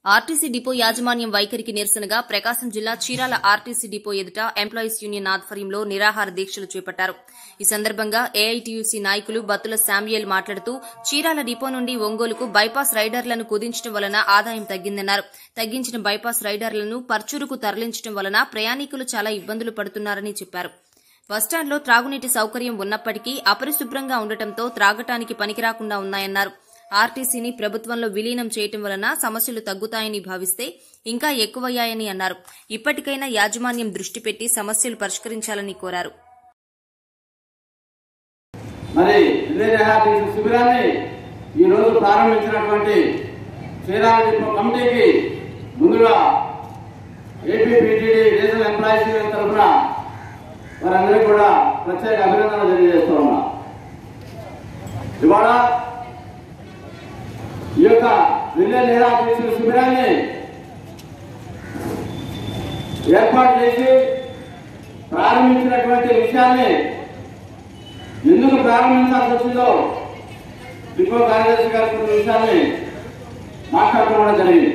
RTC depot యాజమాన్యం వైఖరికి నిరసనగా ప్రకాశం జిల్లా చీరాల ఆర్టీసీ డిపో ఎదుట ఎంప్లాయీస్ యూనియన్ ఆధ్వర్యంలో నిరాహార దీక్షలు చేపట్టారు ఈ సందర్భంగా ఏఐటీయూసీ నాయకులు బత్తుల శామ్యుయల్ మాట్లాడుతూ చీరాల డిపో నుండి ఒంగోలుకు బైపాస్ రైడర్లను కుదించడం వలన ఆదాయం తగ్గిందన్నారు తగ్గించిన బైపాస్ రైడర్లను పర్చూరుకు తరలించడం వలన ప్రయాణికులు చాలా ఇబ్బందులు పడుతున్నారని చెప్పారు బస్టాండ్లో త్రాగునీటి సౌకర్యం ఉన్నప్పటికీ అపరిశుభ్రంగా ఉండటంతో త్రాగటానికి పనికిరాకుండా ఉన్నాయన్నారు ఆర్టీసీని ప్రభుత్వంలో విలీనం చేయటం వలన సమస్యలు తగ్గుతాయని భావిస్తే ఇంకా ఎక్కువయ్యాయని అన్నారు ఇప్పటికైనా యాజమాన్యం దృష్టి పెట్టి సమస్యలు పరిష్కరించాలని కోరారు మరి విజయహారీ శిబిరాన్ని ఈ రోజు ప్రారంభించినటువంటి శ్రీరామ డిపో కమిటీకి ముందుగా AP PTD regional employees union తరఫున వారందరికీ కూడా ప్రత్యేక అభినందనలు తెలియజేస్తూ ఉన్నా ఇవాళ ఈ యొక్క రిలే నిరాకరణ శిబిరాన్ని ఏర్పాటు చేసి ప్రారంభించినటువంటి విషయాన్ని ఎందుకు ప్రారంభించాల్సి వచ్చిందో డిపో కార్యదర్శి గారి కొన్ని విషయాల్ని మాట్లాడుకోవడం జరిగింది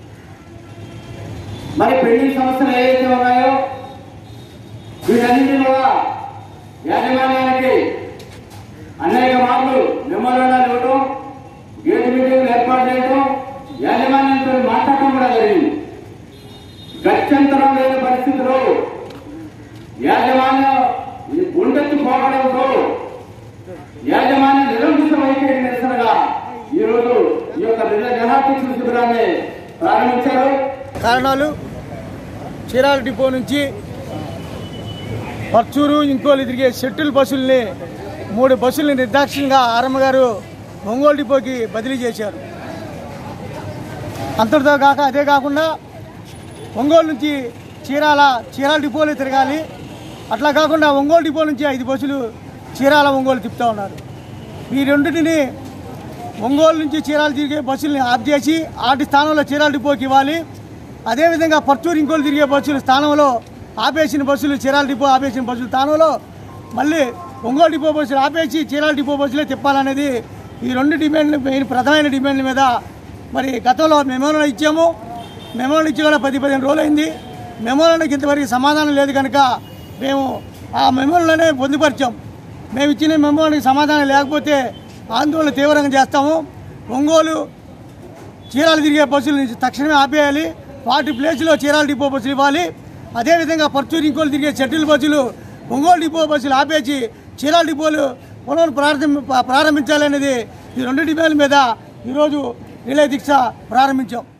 మరి పెండింగ్ సమస్యలు ఏవైతే ఉన్నాయో వీటన్నింటినీ కూడా యాజమాన్యానికి అనేక మార్లు మెమోరాండాలు ఇవ్వటం గేట్ మీటింగ్లు ఏర్పాటు చేయడం యాజమాన్యంతో మాట్లాడటం కూడా జరిగింది గత్యంతరం లేని పరిస్థితిలో యాజమాన్యం ఈ గుండెత్తి పోవడంతో యాజమాన్య నిరంకుశ వైఖరి నిరసనగా ఈ రోజు ఈ యొక్క నిరాశిక్ష శిబిరాన్ని ప్రారంభించారు కారణాలు చీరాల డిపో నుంచి పర్చూరు ఇంకోలు తిరిగే షెట్టిల్ బస్సుల్ని మూడు బస్సుల్ని నిర్దాక్ష్యంగా ఆరమ్మ గారు ఒంగోలు డిపోకి బదిలీ చేశారు అంతటితో కాక అదే కాకుండా ఒంగోలు నుంచి చీరాల చీరాల డిపోలో తిరగాలి అట్లా కాకుండా ఒంగోలు డిపో నుంచి ఐదు బస్సులు చీరాల ఒంగోలు తిప్పుతూ ఉన్నారు ఈ రెండింటిని ఒంగోలు నుంచి చీరాలు తిరిగే బస్సుల్ని ఆఫ్ చేసి వాటి స్థానంలో చీరాల డిపోకి ఇవ్వాలి అదేవిధంగా పర్చూరు ఇంకోలు తిరిగే బస్సుల స్థానంలో ఆపేసిన బస్సులు చీరాల డిపో ఆపేసిన బస్సుల స్థానంలో మళ్ళీ ఒంగోలు డిపో బస్సులు ఆపేసి చీరాల డిపో బస్సులే తిప్పాలనేది ఈ రెండు డిమాండ్లు మెయిన్ ప్రధానమైన డిమాండ్ల మీద మరి గతంలో మెమోలను ఇచ్చాము మెమోలను ఇచ్చి కూడా పది పదిహేను రోజులు అయింది మెమోలకు ఇంతవరకు సమాధానం లేదు కనుక మేము ఆ మెమోలనే పొందుపరిచాం మేము ఇచ్చిన మెమోలకు సమాధానం లేకపోతే ఆందోళన తీవ్రంగా చేస్తాము ఒంగోలు చీరాలు తిరిగే బస్సులు తక్షణమే ఆపేయాలి వాటి ప్లేస్లో చీరాల డిపో బస్సులు ఇవ్వాలి అదేవిధంగా పర్చూరు ఇంకోలు తిరిగే షటిల్ బస్సులు ఒంగోలు డిపో బస్సులు ఆపేసి చీరాల డిపోలు పునః ప్రారంభ ప్రారంభించాలనేది ఈ రెండు డిమాండ్ల మీద ఈరోజు రిలే దీక్ష ప్రారంభించాం